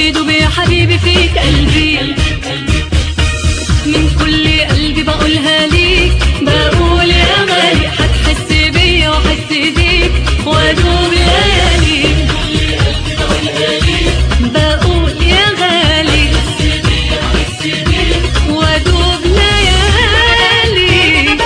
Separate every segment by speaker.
Speaker 1: ويدوب يا حبيبي فيك قلبي من كل قلبي بقولها ليك بقول يا غالي هتحس بيا واحس بيك وادوب ليالي بقول يا غالي وادوب ليالي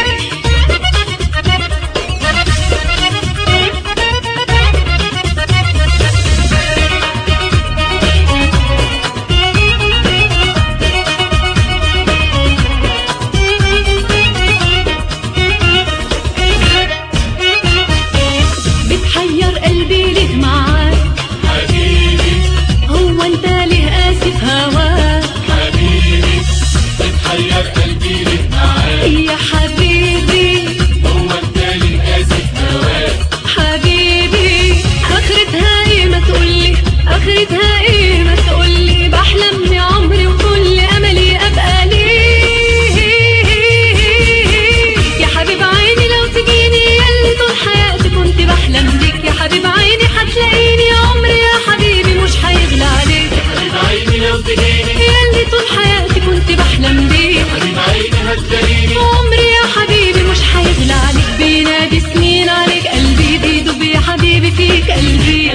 Speaker 1: بتحير قلبي ليه معاك
Speaker 2: حبيبي
Speaker 1: هو انت ليه قاسي في هواك
Speaker 2: حبيبي بتحير قلبي ليه معاك
Speaker 1: يا حبيبي
Speaker 2: هو انت اللي قاسي هواك
Speaker 1: حبيبي اخرتها ايه ما تقولي اخرتها ايه ما تقولي بحلم يا عمري وكل املي ابقى ليه يا حبيب عيني لو تجيني ياللي طول حياتي كنت بحلم بيك يا حبيب عيني هتلاقيني يا عمري يا حبيبي مش هيغلى عليك
Speaker 2: حبيب عيني لو تجيني
Speaker 1: ياللي طول حياتي كنت بحلم بيك
Speaker 2: حبيب عيني هتلاقيني
Speaker 1: عمري يا حبيبي مش هيغلى عليك بينادي سنين عليك قلبي بيدوب يا حبيبي فيك قلبي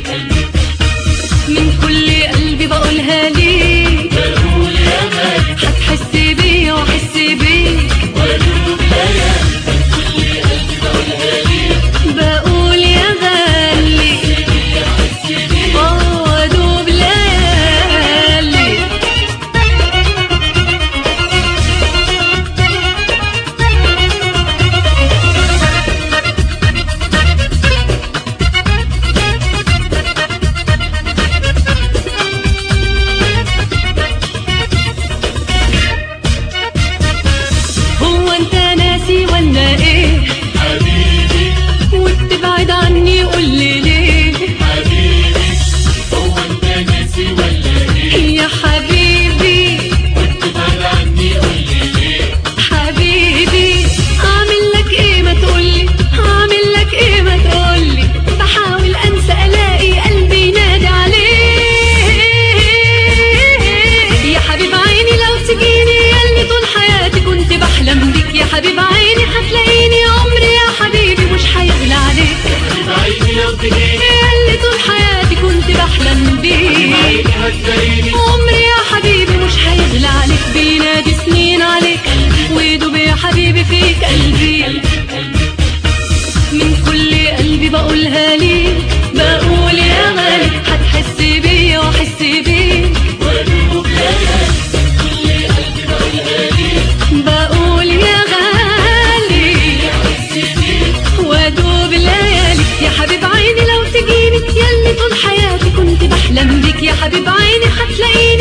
Speaker 1: من كل قلبي بقولها ليك
Speaker 2: بقول يا غالي
Speaker 1: هتحس بيا واحس بيك
Speaker 2: وادوب ليالي كل قلبي بقولها ليك
Speaker 1: بقول يا غالي اه وادوب ليالي هو انت ناسي ولا ايه
Speaker 2: حبيبي
Speaker 1: وبتبعد عني قولي ليه
Speaker 2: حبيبي هو انت ناسي ولا ايه
Speaker 1: يا حبيبي
Speaker 2: تبعد عني قول لي ليه
Speaker 1: حبيبي اعمل لك ايه ما تقولي اعمل لك ايه ما تقولي بحاول انسى الاقي قلبي ينادي عليه يا حبيب عيني لو تجيني ياللي طول حياتي كنت بحلم بيك يا حبيب عيني هتلاقيني عمري يا حبيبي مش هيغلى عليك
Speaker 2: حبيب عيني لو تجيني
Speaker 1: ياللي طول حياتي كنت بحلم بيك
Speaker 2: عيني هتلاقيني
Speaker 1: عمري يا حبيبي مش هيغلى عليك بينادي سنين عليك ويدوب يا حبيبي فيك قلبي من كل قلبي بقولها ليك بقول يا غالي هتحس بيا واحس بيك
Speaker 2: وادوب ليالي كل قلبي بقولها ليك
Speaker 1: بقول يا غالي وادوب ليالي يا حبيب عيني لو تجيني ياللي طول حياتي كنت بحلم بيك يا حبيب عيني هتلاقيني